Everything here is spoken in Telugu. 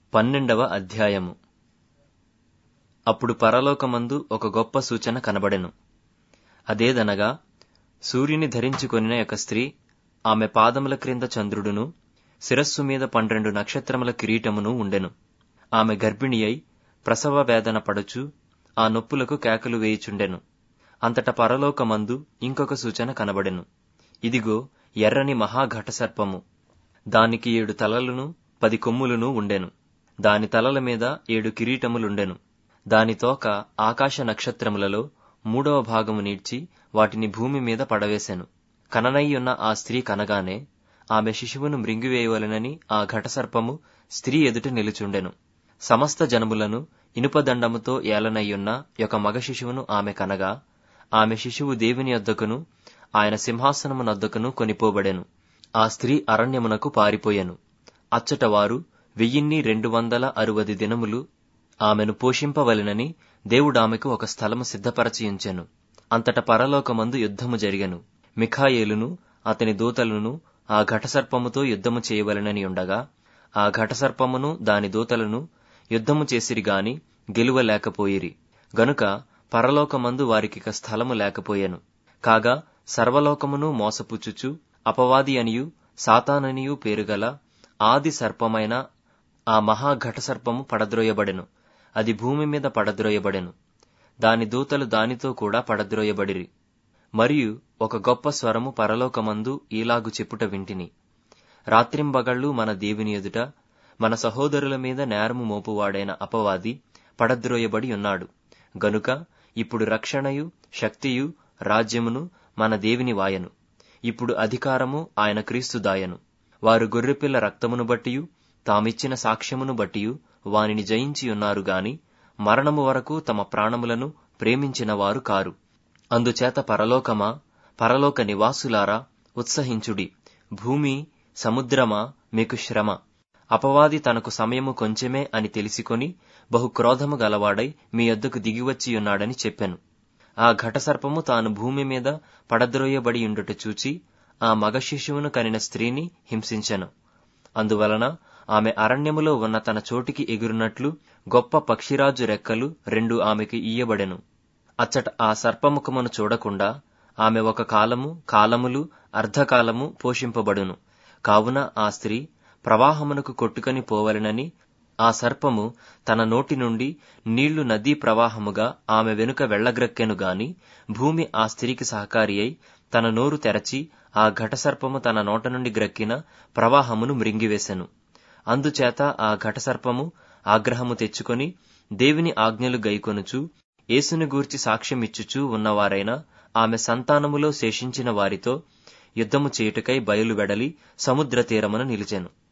పన్నెండవ అధ్యాయము అప్పుడు పరలోకమందు ఒక గొప్ప సూచన కనబడెను అదేదనగా సూర్యుని ధరించుకొనిన ఒక స్త్రీ ఆమె పాదముల క్రింద చంద్రుడును శిరస్సు మీద పన్నెండు నక్షత్రముల కిరీటమును ఉండెను ఆమె గర్భిణి ప్రసవ వేదన పడుచు ఆ నొప్పులకు కేకలు వేయుచుండెను అంతట పరలోకమందు ఇంకొక సూచన కనబడెను ఇదిగో ఎర్రని మహాఘటసర్పము దానికి ఏడు తలలును పది కొమ్ములును ఉండెను దాని తలల మీద ఏడు కిరీటములుండెను దాని తోక ఆకాశ నక్షత్రములలో మూడవ భాగము నీడ్చి వాటిని భూమి మీద పడవేశెను కననయ్యున్న ఆ స్త్రీ కనగానే ఆమె శిశువును మృంగివేయవలెనని ఆ ఘటసర్పము స్త్రీ ఎదుట నిలుచుండెను సమస్త జనములను ఇనుపదండముతో ఏలనయ్యున్న ఒక మగ శిశువును ఆమె కనగా ఆమె శిశువు దేవుని వద్దకును ఆయన సింహాసనమునొద్దకును కొనిపోబడెను ఆ స్త్రీ అరణ్యమునకు పారిపోయెను అచ్చట వారు వెయ్యిన్ని రెండు వందల అరువది దినములు ఆమెను పోషింపవలెనని దేవుడామెకు ఒక స్థలము సిద్ధపరచియుంచెను అంతట పరలోకమందు యుద్ధము జరిగెను మిఖాయేలును అతని దూతలను ఆ ఘటసర్పముతో యుద్ధము చేయవలెనని ఉండగా ఆ ఘటసర్పమును దాని దూతలను యుద్ధము చేసిరి గాని గెలువలేకపోయిరి గనుక పరలోకమందు వారికిక స్థలము లేకపోయెను కాగా సర్వలోకమును మోసపుచ్చుచు అపవాది అనియు సాతాననియు పేరుగల ఆది సర్పమైన ఆ మహాఘటసర్పము పడద్రోయబడెను అది భూమి మీద పడద్రోయబడెను దాని దూతలు దానితో కూడా పడద్రోయబడిరి మరియు ఒక గొప్ప స్వరము పరలోకమందు ఈలాగు చెప్పుట వింటిని రాత్రింబగళ్ళు మన దేవుని ఎదుట మన సహోదరుల మీద నేరము మోపువాడైన అపవాది పడద్రోయబడి ఉన్నాడు గనుక ఇప్పుడు రక్షణయు శక్తియు రాజ్యమును మన దేవుని వాయను ఇప్పుడు అధికారము ఆయన క్రీస్తు దాయను వారు గొర్రెపిల్ల రక్తమును బట్టియు తామిచ్చిన సాక్ష్యమును బట్టియు వానిని జయించి ఉన్నారు గాని మరణము వరకు తమ ప్రాణములను ప్రేమించిన వారు కారు అందుచేత పరలోకమా పరలోక నివాసులారా ఉత్సహించుడి భూమి సముద్రమా మీకు శ్రమ అపవాది తనకు సమయము కొంచెమే అని తెలిసికొని బహు క్రోధము గలవాడై మీ యొద్దకు దిగివచ్చియున్నాడని చెప్పెను ఆ ఘటసర్పము తాను భూమి మీద పడద్రోయబడి ఉండుట చూచి ఆ మగ శిశువును కనిన స్త్రీని హింసించెను అందువలన ఆమె అరణ్యములో ఉన్న తన చోటికి ఎగురునట్లు గొప్ప పక్షిరాజు రెక్కలు రెండు ఆమెకు ఇయ్యబడెను అచ్చట ఆ సర్పముఖమును చూడకుండా ఆమె ఒక కాలము కాలములు అర్ధకాలము పోషింపబడును కావున ఆ స్త్రీ ప్రవాహమునకు కొట్టుకొని పోవలెనని ఆ సర్పము తన నోటి నుండి నీళ్లు నదీ ప్రవాహముగా ఆమె వెనుక వెళ్లగ్రక్కెను గాని భూమి ఆ స్త్రీకి సహకారి అయి తన నోరు తెరచి ఆ ఘటసర్పము తన నోట నుండి గ్రక్కిన ప్రవాహమును మృంగివేశెను అందుచేత ఆ ఘటసర్పము ఆగ్రహము తెచ్చుకొని దేవుని ఆజ్ఞలు గైకొనుచు యేసుని గూర్చి సాక్ష్యమిచ్చుచూ ఉన్నవారైన ఆమె సంతానములో శేషించిన వారితో యుద్ధము చేయుటకై బయలు వెడలి సముద్ర తీరమున నిలిచెను